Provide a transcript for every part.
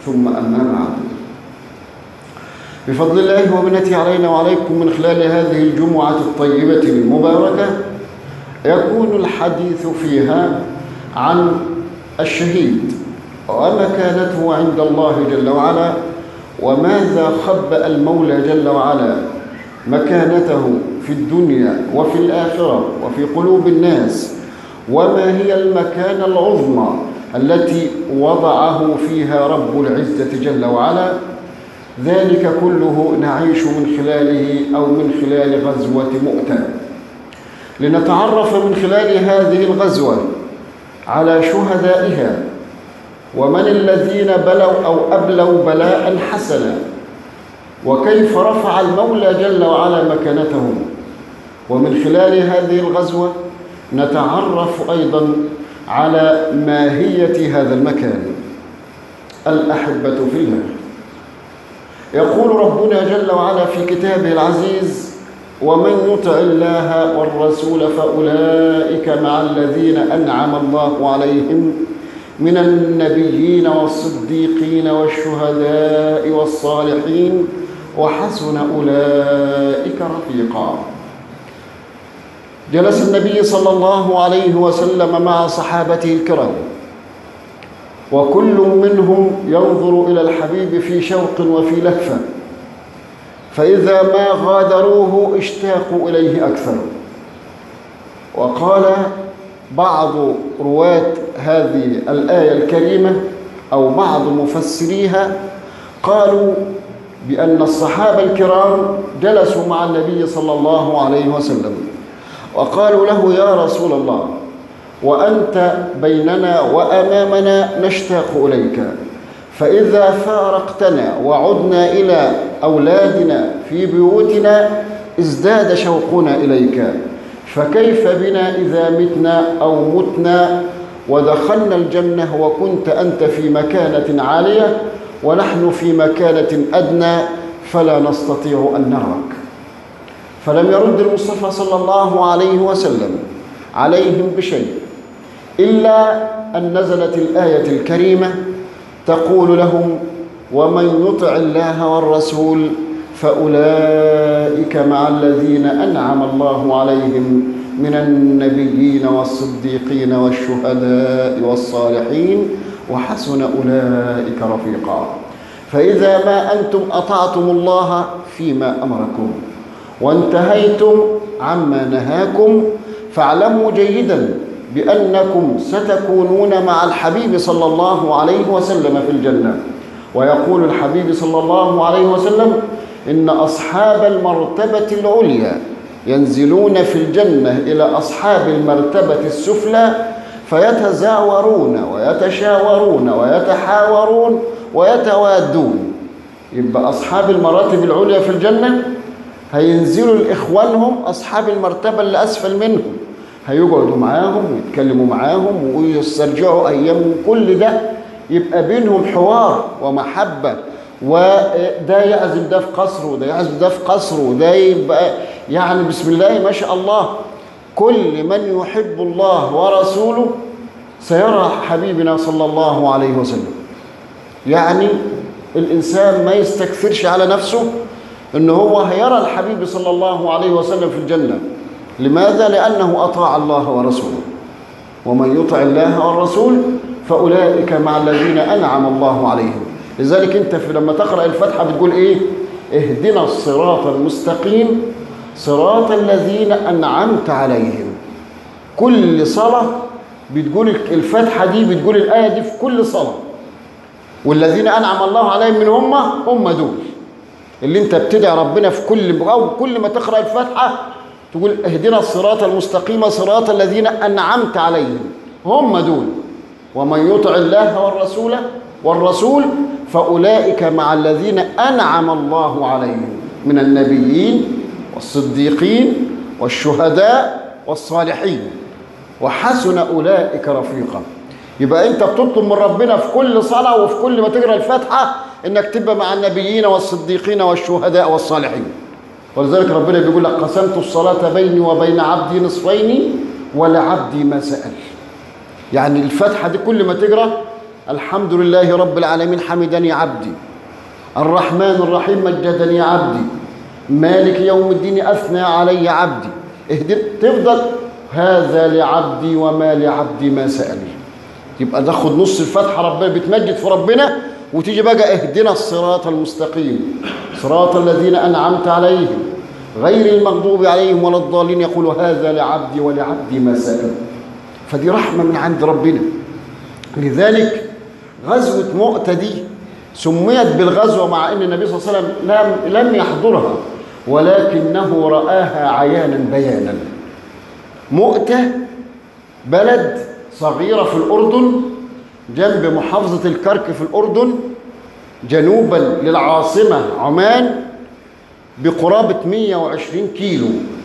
ثم أما بعد بفضل الله ومنته علينا وعليكم من خلال هذه الجمعة الطيبة المباركة يكون الحديث فيها عن الشهيد ومكانته عند الله جل وعلا وماذا خبأ المولى جل وعلا مكانته في الدنيا وفي الآخرة وفي قلوب الناس وما هي المكانة العظمى التي وضعه فيها رب العزة جل وعلا ذلك كله نعيش من خلاله أو من خلال غزوة مؤتة لنتعرف من خلال هذه الغزوة على شهدائها ومن الذين بلوا أو أبلوا بلاء حسنا وكيف رفع المولى جل وعلا مكانتهم ومن خلال هذه الغزوة نتعرف أيضا على ماهية هذا المكان الأحبة في الله يقول ربنا جل وعلا في كتابه العزيز ومن يطع الله والرسول فأولئك مع الذين أنعم الله عليهم من النبيين والصديقين والشهداء والصالحين وحسن أولئك رفيقا جلس النبي صلى الله عليه وسلم مع صحابته الكرام وكل منهم ينظر إلى الحبيب في شوق وفي لهفة فإذا ما غادروه اشتاقوا إليه أكثر وقال بعض رواة هذه الآية الكريمة أو بعض مفسريها قالوا بأن الصحابة الكرام جلسوا مع النبي صلى الله عليه وسلم وقالوا له يا رسول الله وأنت بيننا وأمامنا نشتاق إليك فإذا فارقتنا وعدنا إلى أولادنا في بيوتنا ازداد شوقنا إليك فكيف بنا إذا متنا أو متنا ودخلنا الجنة وكنت أنت في مكانة عالية ونحن في مكانة أدنى فلا نستطيع أن نراك فلم يرد المصطفى صلى الله عليه وسلم عليهم بشيء إلا أن نزلت الآية الكريمة تقول لهم ومن يطع الله والرسول فأولئك مع الذين أنعم الله عليهم من النبيين والصديقين والشهداء والصالحين وحسن أولئك رفيقا فإذا ما أنتم أطعتم الله فيما أمركم وانتهيتم عما نهاكم فاعلموا جيدا بأنكم ستكونون مع الحبيب صلى الله عليه وسلم في الجنة ويقول الحبيب صلى الله عليه وسلم إن أصحاب المرتبة العليا ينزلون في الجنة إلى أصحاب المرتبة السفلى فيتزاورون ويتشاورون ويتحاورون ويتوادون يبقى أصحاب المراتب العليا في الجنة هينزلوا لإخوانهم أصحاب المرتبة اللي أسفل منهم هيقعدوا معاهم ويتكلموا معاهم ويسترجعوا أيامهم كل ده يبقى بينهم حوار ومحبة وده يعزم ده في قصره وده يعزم ده في قصره وده يبقى يعني بسم الله ما شاء الله كل من يحب الله ورسوله سيرى حبيبنا صلى الله عليه وسلم يعني الإنسان ما يستكثرش على نفسه إن هو هيرى الحبيب صلى الله عليه وسلم في الجنة لماذا؟ لأنه أطاع الله ورسوله ومن يطع الله والرسول فأولئك مع الذين أنعم الله عليهم لذلك أنت في لما تقرأ الفتحة بتقول إيه؟ اهدنا الصراط المستقيم صراط الذين أنعمت عليهم كل صلاة بتقول الفتحة دي بتقول الآية دي في كل صلاة والذين أنعم الله عليهم من هم هم دول اللي انت بتدعي ربنا في كل أو كل ما تقرأ الفتحة تقول اهدنا الصراط المستقيم صراط الذين أنعمت عليهم هم دول ومن يطع الله والرسول والرسول فأولئك مع الذين أنعم الله عليهم من النبيين والصديقين والشهداء والصالحين وحسن أولئك رفيقا يبقى أنت بتطلب من ربنا في كل صلاة وفي كل ما تقرأ الفاتحة إنك تبقى مع النبيين والصديقين والشهداء والصالحين ولذلك ربنا بيقول لك قسمت الصلاة بيني وبين عبدي نصفين ولعبدي ما سأل يعني الفاتحة دي كل ما تقرأ الحمد لله رب العالمين حمدني عبدي الرحمن الرحيم مجدني عبدي مالك يوم الدين أثنى علي عبدي اهدر تفضل هذا لعبدي وما لعبدي ما سألني يبقى تاخد نص الفتحة ربنا بتمجد في ربنا وتيجي بقى اهدنا الصراط المستقيم صراط الذين أنعمت عليهم غير المغضوب عليهم ولا الضالين يقول هذا لعبدي ولعبدي ما سأل فدي رحمة من عند ربنا لذلك غزوة مؤتة دي سميت بالغزوة مع أن النبي صلى الله عليه وسلم لم, لم يحضرها ولكنه رآها عيانا بيانا مؤتة بلد صغيرة في الأردن جنب محافظة الكرك في الأردن جنوبا للعاصمة عمان بقرابة 120 كيلو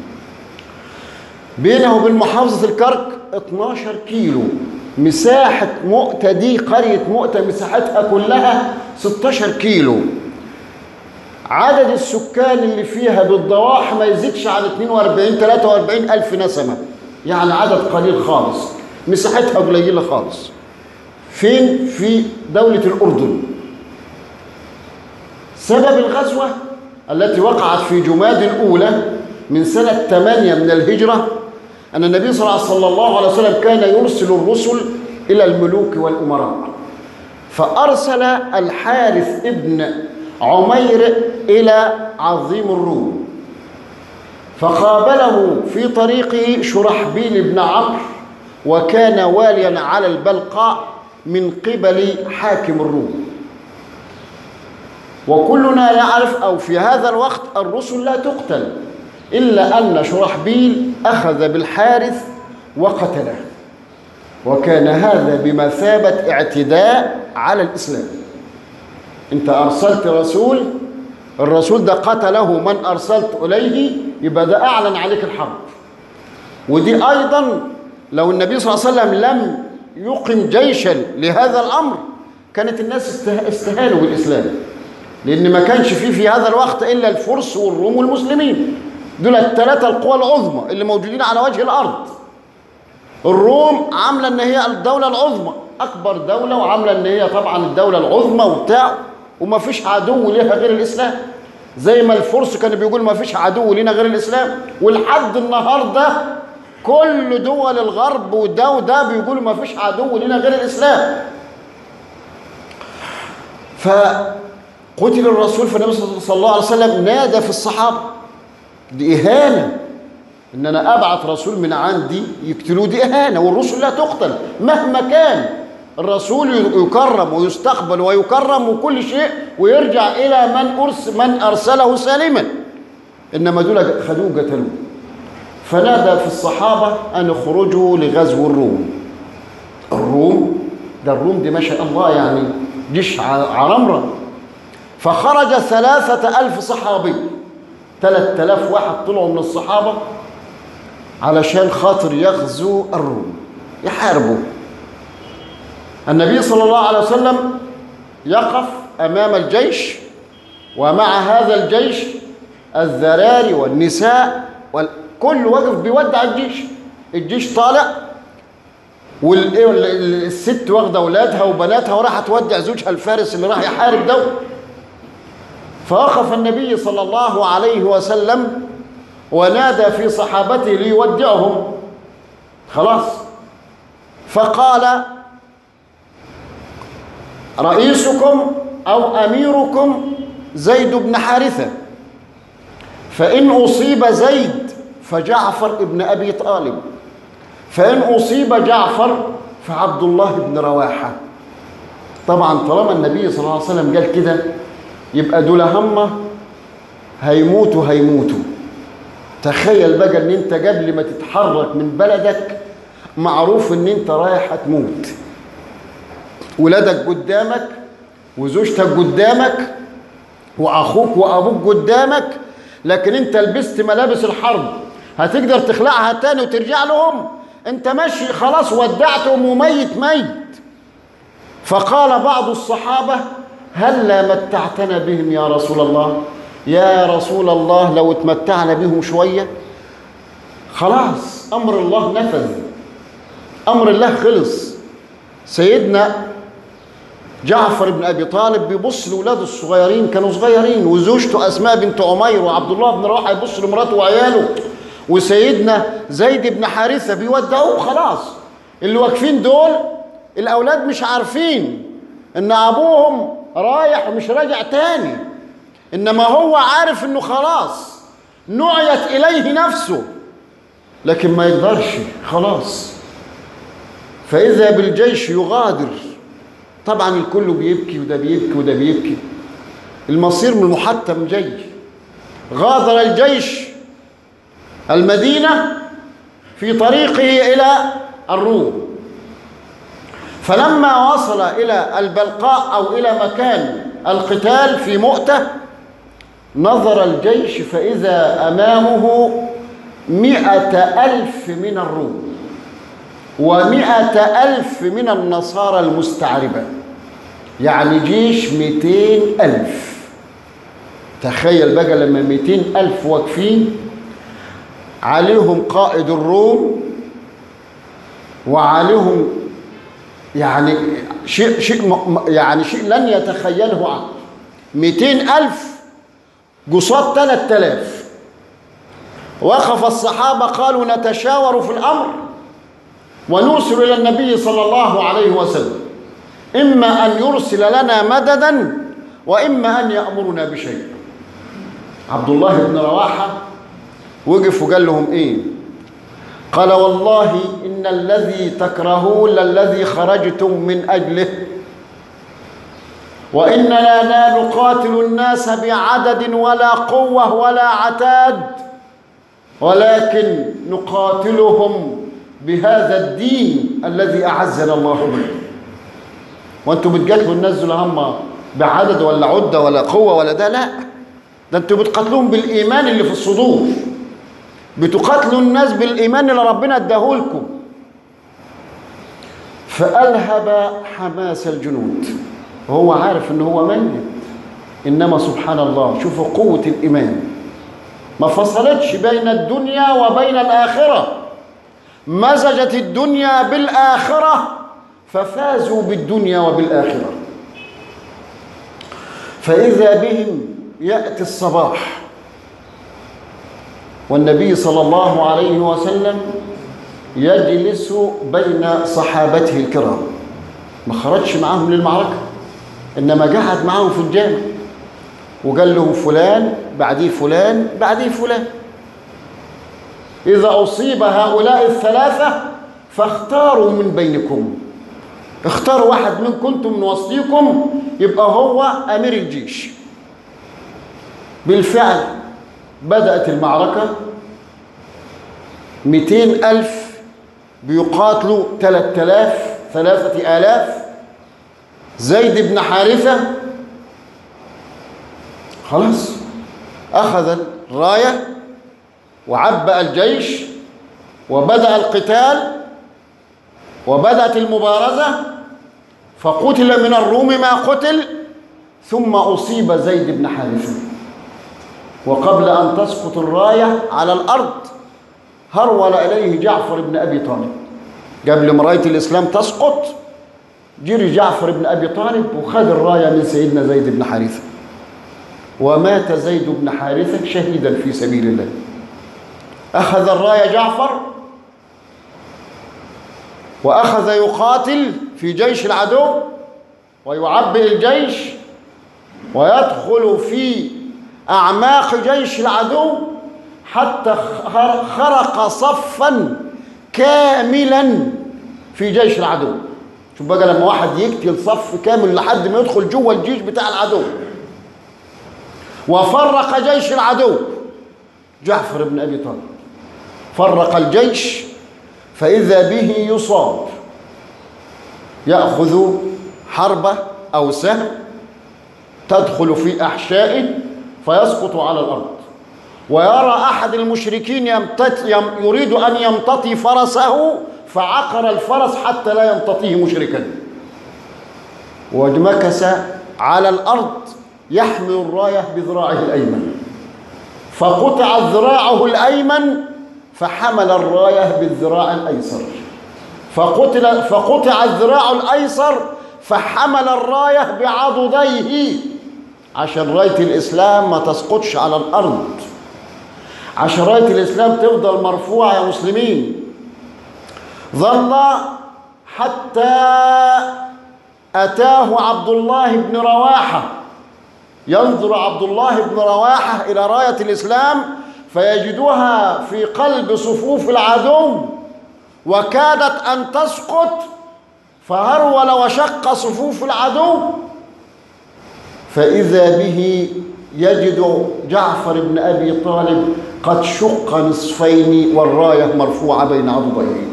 بينه وبين محافظة الكرك 12 كيلو مساحة مؤتة دي قرية مؤتة مساحتها كلها 16 كيلو عدد السكان اللي فيها بالضواحي ما يزيدش عن 42 43 ألف نسمة يعني عدد قليل خالص مساحتها قليلة خالص فين في دولة الأردن سبب الغزوة التي وقعت في جماد الأولى من سنة 8 من الهجرة أن النبي صلى الله عليه وسلم كان يرسل الرسل إلى الملوك والأمراء فأرسل الحارث ابن عمير إلى عظيم الروم فقابله في طريقه شرحبيل بن عمرو وكان واليا على البلقاء من قبل حاكم الروم وكلنا يعرف أو في هذا الوقت الرسل لا تقتل إلا أن شرحبيل أخذ بالحارث وقتله وكان هذا بمثابة اعتداء على الإسلام أنت أرسلت رسول الرسول ده قتله من أرسلت إليه يبقى ده أعلن عليك الحرب ودي أيضا لو النبي صلى الله عليه وسلم لم يقم جيشا لهذا الأمر كانت الناس استهانوا بالإسلام لأن ما كانش فيه في هذا الوقت إلا الفرس والروم والمسلمين دول الثلاثة القوى العظمى اللي موجودين على وجه الأرض الروم عاملة إن هي الدولة العظمى أكبر دولة وعاملة إن هي طبعا الدولة العظمى وبتاع وما فيش عدو لها غير الإسلام زي ما الفرس كانوا بيقولوا ما فيش عدو لنا غير الإسلام ولحد النهاردة كل دول الغرب وده وده بيقولوا ما فيش عدو لنا غير الإسلام فقتل الرسول فالنبي صلى الله عليه وسلم نادى في الصحابة دي إهانة إن أنا أبعث رسول من عندي يقتلوه دي إهانة والرسل لا تقتل مهما كان الرسول يكرم ويستقبل ويكرم وكل شيء ويرجع إلى من أرس من أرسله سالما إنما دول خدوه قتلوه فنادى في الصحابة أن اخرجوا لغزو الروم الروم ده الروم دي ما شاء الله يعني جيش عرمرة فخرج ثلاثة ألف صحابي ثلاثة ألاف واحد طلعوا من الصحابة علشان خاطر يغزو الروم يحاربوا النبي صلى الله عليه وسلم يقف أمام الجيش ومع هذا الجيش الذراري والنساء والكل واقف بيودع الجيش الجيش طالع والست واخده اولادها وبناتها وراح تودع زوجها الفارس اللي راح يحارب ده فوقف النبي صلى الله عليه وسلم ونادى في صحابته ليودعهم خلاص فقال رئيسكم أو أميركم زيد بن حارثة فإن أصيب زيد فجعفر ابن أبي طالب فإن أصيب جعفر فعبد الله بن رواحة طبعا طالما النبي صلى الله عليه وسلم قال كده يبقى دول همه هيموتوا هيموتوا تخيل بقى ان انت قبل ما تتحرك من بلدك معروف ان انت رايح هتموت ولادك قدامك وزوجتك قدامك واخوك وابوك قدامك لكن انت لبست ملابس الحرب هتقدر تخلعها تاني وترجع لهم انت ماشي خلاص ودعتهم وميت ميت فقال بعض الصحابة هلا متعتنا بهم يا رسول الله يا رسول الله لو اتمتعنا بهم شوية خلاص أمر الله نفذ أمر الله خلص سيدنا جعفر بن ابي طالب بيبص لاولاده الصغيرين كانوا صغيرين وزوجته اسماء بنت عمير وعبد الله بن رواحه يبص لمراته وعياله وسيدنا زيد بن حارثه بيودعوه خلاص اللي واقفين دول الاولاد مش عارفين ان ابوهم رايح ومش راجع تاني انما هو عارف انه خلاص نعيت اليه نفسه لكن ما يقدرش خلاص فاذا بالجيش يغادر طبعا الكل بيبكي وده بيبكي وده بيبكي المصير من المحتم جاي غادر الجيش المدينة في طريقه إلى الروم فلما وصل إلى البلقاء أو إلى مكان القتال في مؤتة نظر الجيش فإذا أمامه مئة ألف من الروم ومئة ألف من النصارى المستعربة يعني جيش مئتين ألف تخيل بقى لما مئتين ألف واقفين عليهم قائد الروم وعليهم يعني شيء شيء يعني شيء لن يتخيله عقل 200 ألف قصاد 3000 وقف الصحابة قالوا نتشاور في الأمر ونرسل إلى النبي صلى الله عليه وسلم إما أن يرسل لنا مددا وإما أن يأمرنا بشيء عبد الله بن رواحة وقف وقال لهم إيه قال والله إن الذي تكرهون للذي خرجتم من أجله وإننا لا نقاتل الناس بعدد ولا قوة ولا عتاد ولكن نقاتلهم بهذا الدين الذي أعزنا الله به وانتم بتقاتلوا الناس دول هم بعدد ولا عدة ولا قوة ولا ده لا ده انتم بتقاتلوهم بالإيمان اللي في الصدور بتقاتلوا الناس بالإيمان اللي ربنا اداهولكم فألهب حماس الجنود وهو عارف ان هو ميت انما سبحان الله شوفوا قوة الإيمان ما فصلتش بين الدنيا وبين الآخرة مزجت الدنيا بالآخرة ففازوا بالدنيا وبالآخرة فإذا بهم يأتي الصباح والنبي صلى الله عليه وسلم يجلس بين صحابته الكرام ما خرجش معاهم للمعركة إنما قعد معاهم في الجامع وقال لهم فلان بعديه فلان بعديه فلان إذا أصيب هؤلاء الثلاثة فاختاروا من بينكم اختاروا واحد من كنتم من وسطيكم يبقى هو أمير الجيش بالفعل بدأت المعركة مئتين ألف بيقاتلوا ثلاثة آلاف ثلاثة آلاف زيد بن حارثة خلاص أخذ الراية وعبأ الجيش وبدأ القتال وبدأت المبارزة فقتل من الروم ما قتل ثم أصيب زيد بن حارثة وقبل أن تسقط الراية على الأرض هرول إليه جعفر بن أبي طالب قبل ما راية الإسلام تسقط جري جعفر بن أبي طالب وخذ الراية من سيدنا زيد بن حارثة ومات زيد بن حارثة شهيدا في سبيل الله أخذ الراية جعفر وأخذ يقاتل في جيش العدو ويعبئ الجيش ويدخل في أعماق جيش العدو حتى خرق صفا كاملا في جيش العدو شوف بقى لما واحد يقتل صف كامل لحد ما يدخل جوه الجيش بتاع العدو وفرق جيش العدو جعفر بن أبي طالب فرق الجيش فإذا به يصاب يأخذ حربة أو سهم تدخل في أحشائه فيسقط على الأرض ويرى أحد المشركين يمتط يم يريد أن يمتطي فرسه فعقر الفرس حتى لا يمتطيه مشركا ومكث على الأرض يحمل الراية بذراعه الأيمن فقطع ذراعه الأيمن فحمل الراية بالذراع الأيسر فقتل فقطع الذراع الأيسر فحمل الراية بعضديه عشان راية الإسلام ما تسقطش على الأرض عشان راية الإسلام تفضل مرفوعة يا مسلمين ظل حتى أتاه عبد الله بن رواحة ينظر عبد الله بن رواحة إلى راية الإسلام فيجدها في قلب صفوف العدو وكادت أن تسقط فهرول وشق صفوف العدو فإذا به يجد جعفر بن أبي طالب قد شق نصفين والراية مرفوعة بين عضديه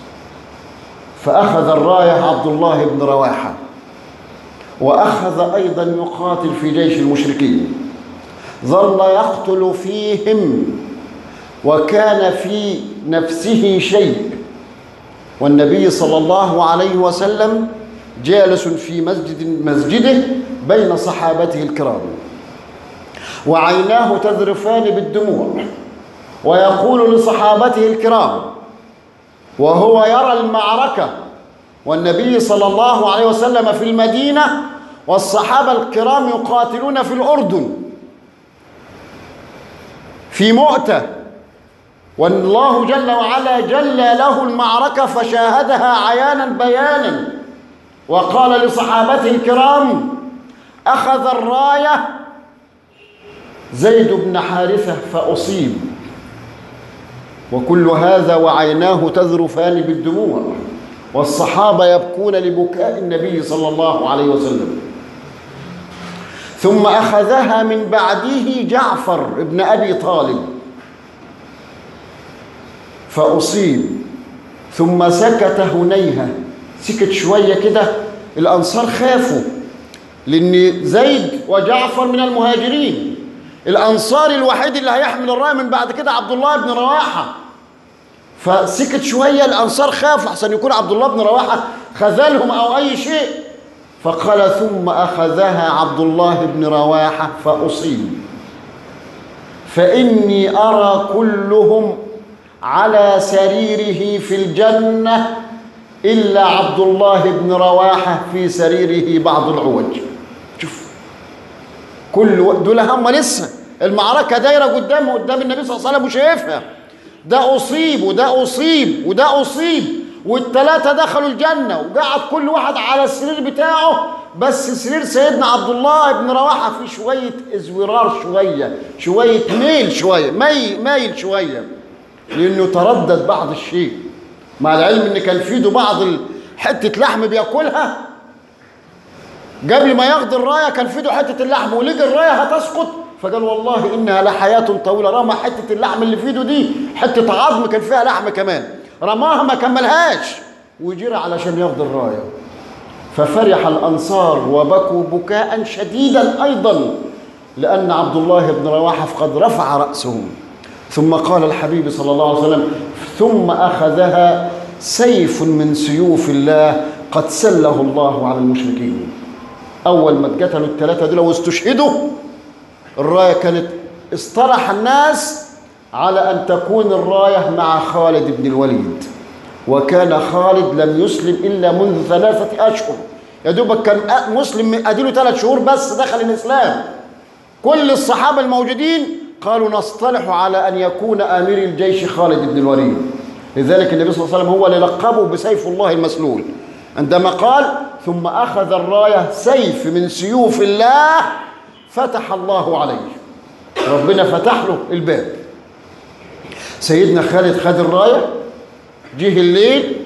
فأخذ الراية عبد الله بن رواحة وأخذ أيضا يقاتل في جيش المشركين ظل يقتل فيهم وكان في نفسه شيء والنبي صلى الله عليه وسلم جالس في مسجد مسجده بين صحابته الكرام وعيناه تذرفان بالدموع ويقول لصحابته الكرام وهو يرى المعركة والنبي صلى الله عليه وسلم في المدينة والصحابة الكرام يقاتلون في الأردن في مؤتة والله جل وعلا جل له المعركة فشاهدها عيانا بيانا وقال لصحابته الكرام أخذ الراية زيد بن حارثة فأصيب وكل هذا وعيناه تذرفان بالدموع والصحابة يبكون لبكاء النبي صلى الله عليه وسلم ثم أخذها من بعده جعفر بن أبي طالب فأصيب ثم سكت هنيهة سكت شوية كده الأنصار خافوا لأن زيد وجعفر من المهاجرين الأنصار الوحيد اللي هيحمل الراية من بعد كده عبد الله بن رواحة فسكت شوية الأنصار خافوا أحسن يكون عبد الله بن رواحة خذلهم أو أي شيء فقال ثم أخذها عبد الله بن رواحة فأصيب فإني أرى كلهم على سريره في الجنة إلا عبد الله بن رواحة في سريره بعض العوج شوف كل دول هم لسه المعركة دايرة قدامه قدام النبي صلى الله عليه وسلم وشايفها ده أصيب وده أصيب وده أصيب والتلاتة دخلوا الجنة وقعد كل واحد على السرير بتاعه بس سرير سيدنا عبد الله بن رواحة فيه شوية ازورار شوية شوية ميل شوية مي مايل شوية لأنه تردد بعض الشيء مع العلم إن كان في ايده بعض حتة لحم بياكلها قبل ما ياخد الراية كان في ايده حتة اللحم ولقى الراية هتسقط فقال والله إنها لحياة طويلة رمى حتة اللحم اللي في ايده دي حتة عظم كان فيها لحم كمان رماها ما كملهاش وجرى علشان ياخد الراية ففرح الأنصار وبكوا بكاء شديدا أيضا لأن عبد الله بن رواحة قد رفع رأسهم ثم قال الحبيب صلى الله عليه وسلم ثم أخذها سيف من سيوف الله قد سله الله على المشركين أول ما اتقتلوا الثلاثة دول واستشهدوا الراية كانت اصطلح الناس على أن تكون الراية مع خالد بن الوليد وكان خالد لم يسلم إلا منذ ثلاثة أشهر يا دوبك كان مسلم أديله ثلاث شهور بس دخل الإسلام كل الصحابة الموجودين قالوا نصطلح على أن يكون أمير الجيش خالد بن الوليد لذلك النبي صلى الله عليه وسلم هو اللي لقبه بسيف الله المسلول عندما قال ثم أخذ الراية سيف من سيوف الله فتح الله عليه ربنا فتح له الباب سيدنا خالد خد الراية جه الليل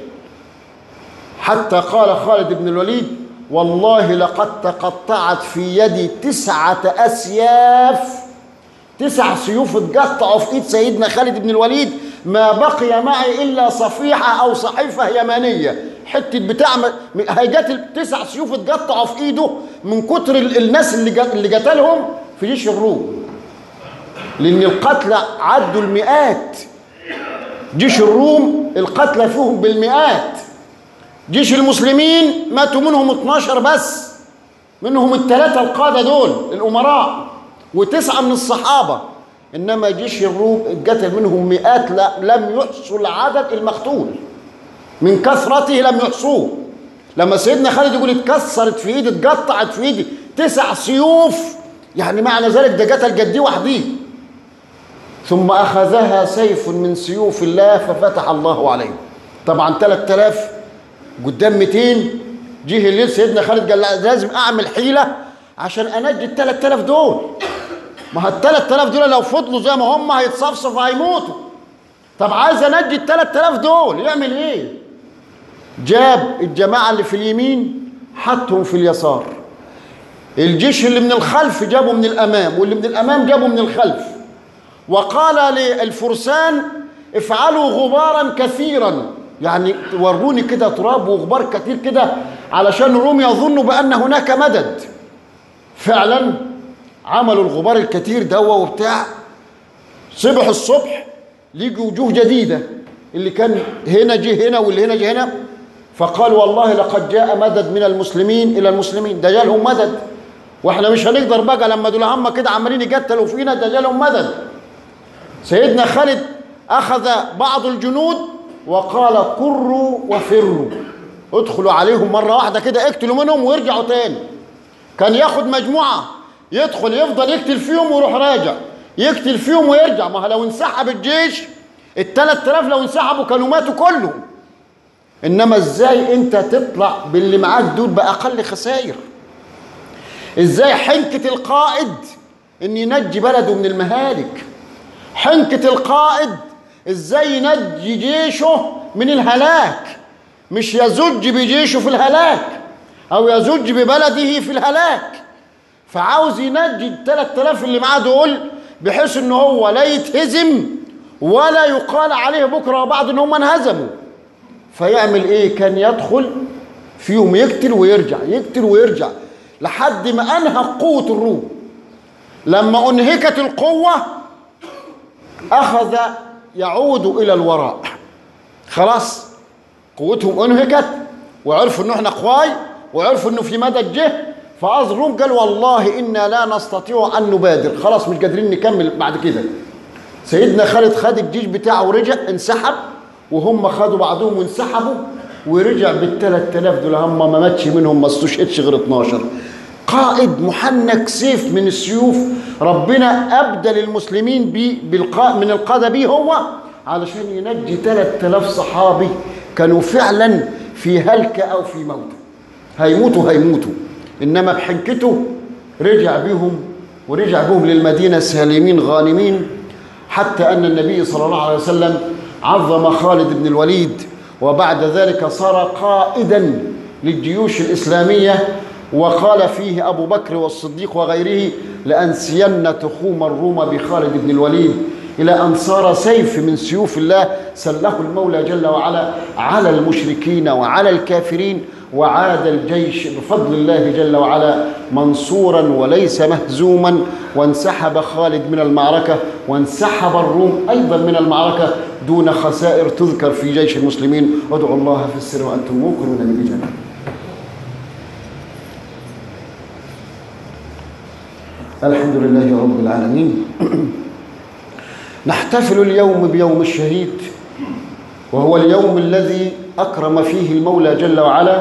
حتى قال خالد بن الوليد والله لقد تقطعت في يدي تسعة أسياف تسع سيوف اتقطعوا في ايد سيدنا خالد بن الوليد ما بقي معي الا صفيحه او صحيفه يمانيه حته بتاع هيجات التسع سيوف اتقطعوا في ايده من كتر الناس اللي جات اللي قتلهم في جيش الروم لان القتلى عدوا المئات جيش الروم القتلى فيهم بالمئات جيش المسلمين ماتوا منهم 12 بس منهم الثلاثه القاده دول الامراء وتسعة من الصحابة إنما جيش الروم اتقتل منهم مئات لا لم يحصوا العدد المقتول من كثرته لم يحصوه لما سيدنا خالد يقول اتكسرت في ايدي اتقطعت في ايدي تسع سيوف يعني معنى ذلك ده قتل جدي وحديه ثم اخذها سيف من سيوف الله ففتح الله عليه طبعا 3000 قدام 200 جه الليل سيدنا خالد قال لا لازم اعمل حيله عشان انجي ال 3000 دول ما ال 3000 دول لو فضلوا زي ما هم هيتصفصفوا هيموتوا طب عايز انجي ال 3000 دول يعمل ايه؟ جاب الجماعه اللي في اليمين حطهم في اليسار الجيش اللي من الخلف جابه من الامام واللي من الامام جابه من الخلف وقال للفرسان افعلوا غبارا كثيرا يعني وروني كده تراب وغبار كتير كده علشان الروم يظنوا بان هناك مدد فعلا عملوا الغبار الكتير دوا وبتاع صبح الصبح ليجوا وجوه جديده اللي كان هنا جه هنا واللي هنا جه هنا فقال والله لقد جاء مدد من المسلمين الى المسلمين ده جالهم مدد واحنا مش هنقدر بقى لما دول هم كده عمالين يقتلوا فينا ده جالهم مدد سيدنا خالد اخذ بعض الجنود وقال كروا وفروا ادخلوا عليهم مره واحده كده اقتلوا منهم ويرجعوا تاني كان ياخد مجموعه يدخل يفضل يقتل فيهم ويروح راجع يقتل فيهم ويرجع ما لو انسحب الجيش ال 3000 لو انسحبوا كانوا ماتوا كلهم انما ازاي انت تطلع باللي معاك دول باقل خسائر ازاي حنكة القائد ان ينجي بلده من المهالك حنكة القائد ازاي ينجي جيشه من الهلاك مش يزج بجيشه في الهلاك او يزج ببلده في الهلاك فعاوز ينجي ال 3000 اللي معاه دول بحيث ان هو لا يتهزم ولا يقال عليه بكره وبعد ان هم انهزموا فيعمل ايه كان يدخل فيهم يقتل ويرجع يقتل ويرجع لحد ما انهك قوه الروم لما انهكت القوه اخذ يعود الى الوراء خلاص قوتهم انهكت وعرفوا انه احنا قواي وعرفوا انه في مدى جه فاز الروم قال والله انا لا نستطيع ان نبادر خلاص مش قادرين نكمل بعد كده سيدنا خالد خد الجيش بتاعه ورجع انسحب وهم خدوا بعضهم وانسحبوا ورجع بال 3000 دول هم ما ماتش منهم ما استشهدش غير 12 قائد محنك سيف من السيوف ربنا ابدل المسلمين بي بالقاء من القاده بيه هو علشان ينجي 3000 صحابي كانوا فعلا في هلكه او في موت هيموتوا هيموتوا انما بحنكته رجع بهم ورجع بهم للمدينه سالمين غانمين حتى ان النبي صلى الله عليه وسلم عظم خالد بن الوليد وبعد ذلك صار قائدا للجيوش الاسلاميه وقال فيه ابو بكر والصديق وغيره لانسين تخوم الروم بخالد بن الوليد الى ان صار سيف من سيوف الله سله المولى جل وعلا على المشركين وعلى الكافرين وعاد الجيش بفضل الله جل وعلا منصورا وليس مهزوما وانسحب خالد من المعركه وانسحب الروم ايضا من المعركه دون خسائر تذكر في جيش المسلمين وادعوا الله في السر وانتم موقنون بالاجابه الحمد لله رب العالمين نحتفل اليوم بيوم الشهيد وهو اليوم الذي اكرم فيه المولى جل وعلا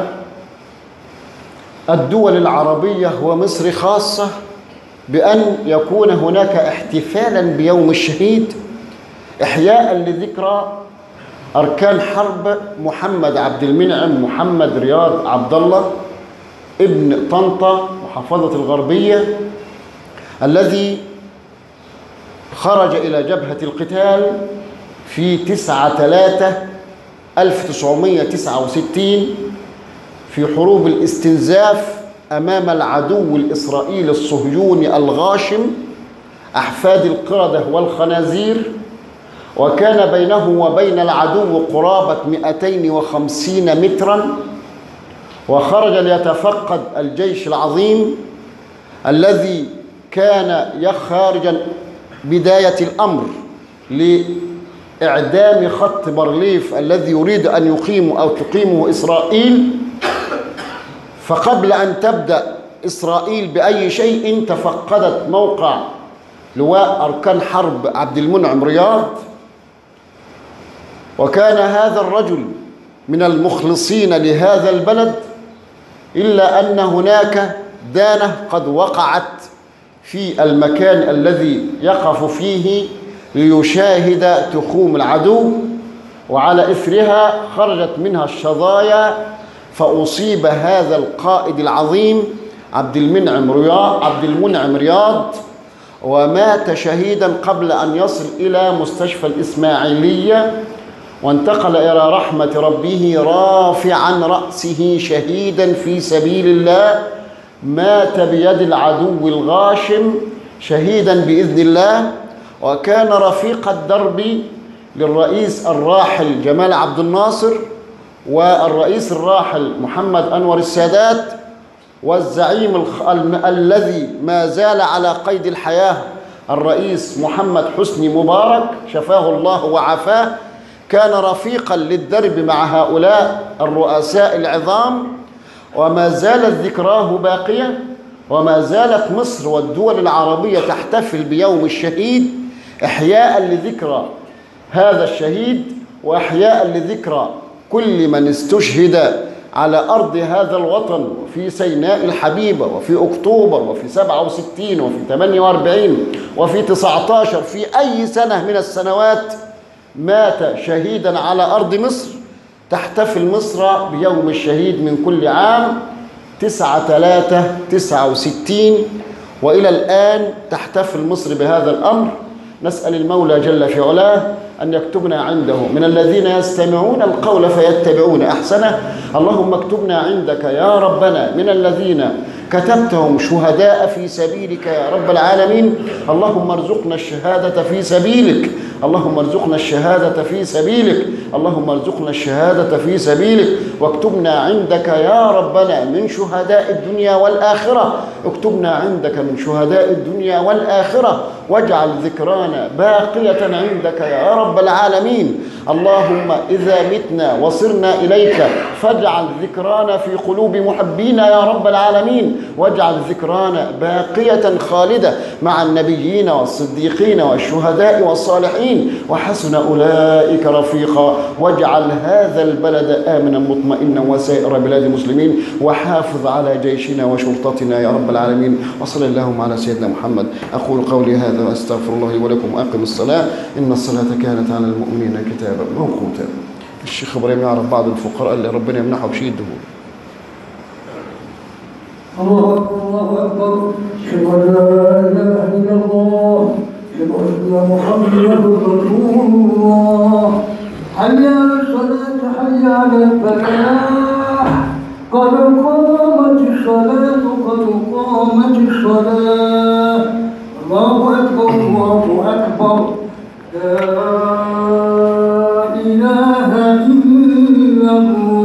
الدول العربيه ومصر خاصه بان يكون هناك احتفالا بيوم الشهيد احياء لذكرى اركان حرب محمد عبد المنعم محمد رياض عبد الله ابن طنطا محافظه الغربيه الذي خرج إلى جبهة القتال في تسعة ثلاثة ألف تسعمية تسعة وستين في حروب الاستنزاف أمام العدو الإسرائيلي الصهيوني الغاشم أحفاد القردة والخنازير وكان بينه وبين العدو قرابة 250 مترا وخرج ليتفقد الجيش العظيم الذي كان خارجا بداية الأمر لإعدام خط بارليف الذي يريد أن يقيم أو تقيمه إسرائيل فقبل أن تبدأ إسرائيل بأي شيء تفقدت موقع لواء أركان حرب عبد المنعم رياض وكان هذا الرجل من المخلصين لهذا البلد إلا أن هناك دانة قد وقعت في المكان الذي يقف فيه ليشاهد تخوم العدو وعلى إثرها خرجت منها الشظايا فأصيب هذا القائد العظيم عبد المنعم رياض عبد المنعم رياض ومات شهيدا قبل أن يصل إلى مستشفى الإسماعيلية وانتقل إلى رحمة ربه رافعا رأسه شهيدا في سبيل الله مات بيد العدو الغاشم شهيدا بإذن الله وكان رفيق الدرب للرئيس الراحل جمال عبد الناصر والرئيس الراحل محمد أنور السادات والزعيم الخ... الم... الذي ما زال على قيد الحياة الرئيس محمد حسني مبارك شفاه الله وعافاه كان رفيقا للدرب مع هؤلاء الرؤساء العظام وما زالت ذكراه باقية وما زالت مصر والدول العربية تحتفل بيوم الشهيد إحياء لذكرى هذا الشهيد وإحياء لذكرى كل من استشهد على أرض هذا الوطن في سيناء الحبيبة وفي أكتوبر وفي 67 وفي 48 وفي 19 في أي سنة من السنوات مات شهيدا على أرض مصر تحتفل مصر بيوم الشهيد من كل عام 9 3 69 وإلى الآن تحتفل مصر بهذا الأمر نسأل المولى جل في علاه أن يكتبنا عنده من الذين يستمعون القول فيتبعون أحسنه اللهم اكتبنا عندك يا ربنا من الذين كتبتهم شهداء في سبيلك يا رب العالمين اللهم ارزقنا الشهادة في سبيلك اللهم ارزقنا الشهادة في سبيلك اللهم ارزقنا الشهادة في سبيلك واكتبنا عندك يا ربنا من شهداء الدنيا والآخرة اكتبنا عندك من شهداء الدنيا والآخرة واجعل ذكرانا باقية عندك يا رب العالمين اللهم إذا متنا وصرنا إليك فاجعل ذكرانا في قلوب محبينا يا رب العالمين واجعل ذكرانا باقية خالدة مع النبيين والصديقين والشهداء والصالحين وحسن أولئك رفيقا واجعل هذا البلد آمنا مطمئنا وسائر بلاد المسلمين وحافظ على جيشنا وشرطتنا يا رب العالمين وصل اللهم على سيدنا محمد أقول قولي هذا وأستغفر الله لي ولكم وأقم الصلاة إن الصلاة كانت على المؤمنين كتابا موقوتا الشيخ إبراهيم يعرف بعض الفقراء اللي ربنا يمنحه بشيء الدهور الله أكبر الله أكبر أشهد أن لا إله إلا الله أشهد أن محمدا رسول الله حي على الصلاة حي على الفلاح قد قامت الصلاة قد قامت الصلاة الله أكبر الله أكبر لا إله إلا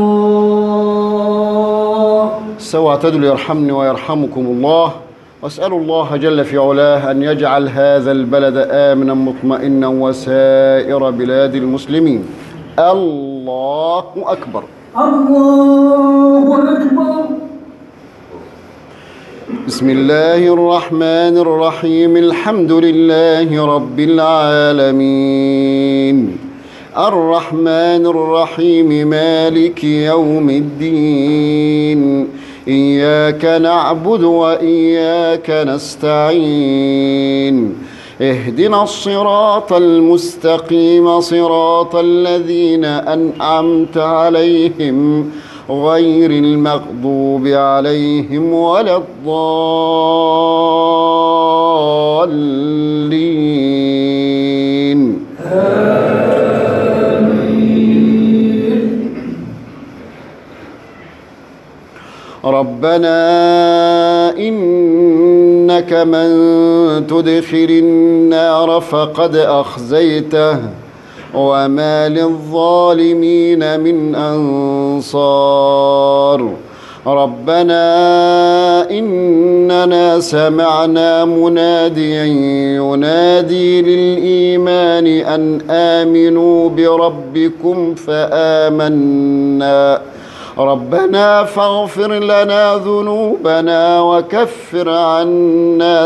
الله سوى اعتدلوا يرحمني ويرحمكم الله واسأل الله جل في علاه أن يجعل هذا البلد آمنا مطمئنا وسائر بلاد المسلمين الله أكبر الله أكبر بسم الله الرحمن الرحيم الحمد لله رب العالمين الرحمن الرحيم مالك يوم الدين إياك نعبد وإياك نستعين اهدنا الصراط المستقيم صراط الذين أنعمت عليهم غير المغضوب عليهم ولا الضالين ربنا إنك من تدخل النار فقد أخزيته وما للظالمين من أنصار ربنا إننا سمعنا مناديا ينادي للإيمان أن آمنوا بربكم فآمنا ربنا فاغفر لنا ذنوبنا وكفر عنا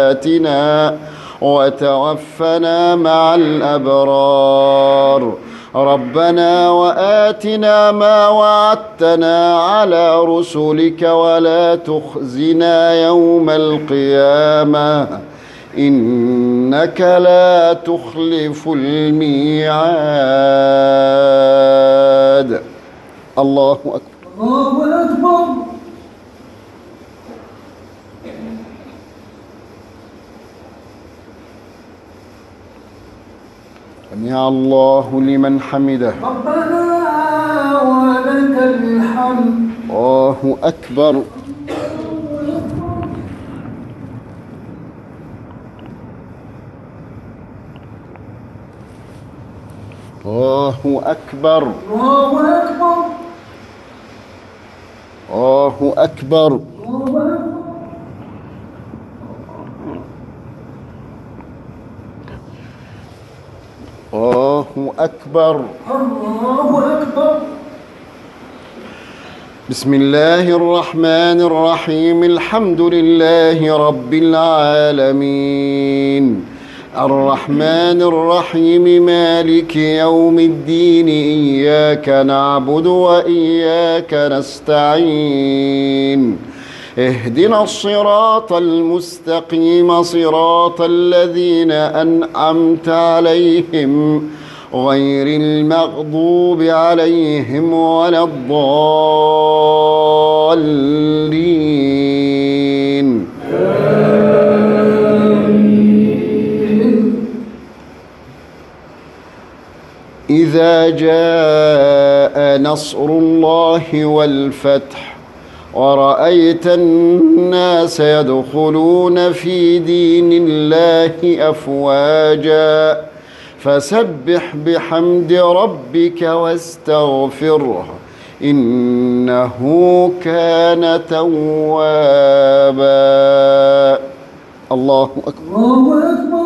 سيئاتنا وتوفنا مع الأبرار ربنا وآتنا ما وعدتنا على رسلك ولا تخزنا يوم القيامة إنك لا تخلف الميعاد الله أكبر الله أكبر سمع الله لمن حمده ربنا ولك الحمد الله أكبر الله أكبر الله أكبر الله أكبر الله أكبر الله أكبر الله أكبر بسم الله الرحمن الرحيم الحمد لله رب العالمين الرحمن الرحيم مالك يوم الدين إياك نعبد وإياك نستعين اهدنا الصراط المستقيم صراط الذين أنعمت عليهم غير المغضوب عليهم ولا الضالين إذا جاء نصر الله والفتح ورأيت الناس يدخلون في دين الله أفواجا فسبح بحمد ربك واستغفره إنه كان توابا الله أكبر الله أكبر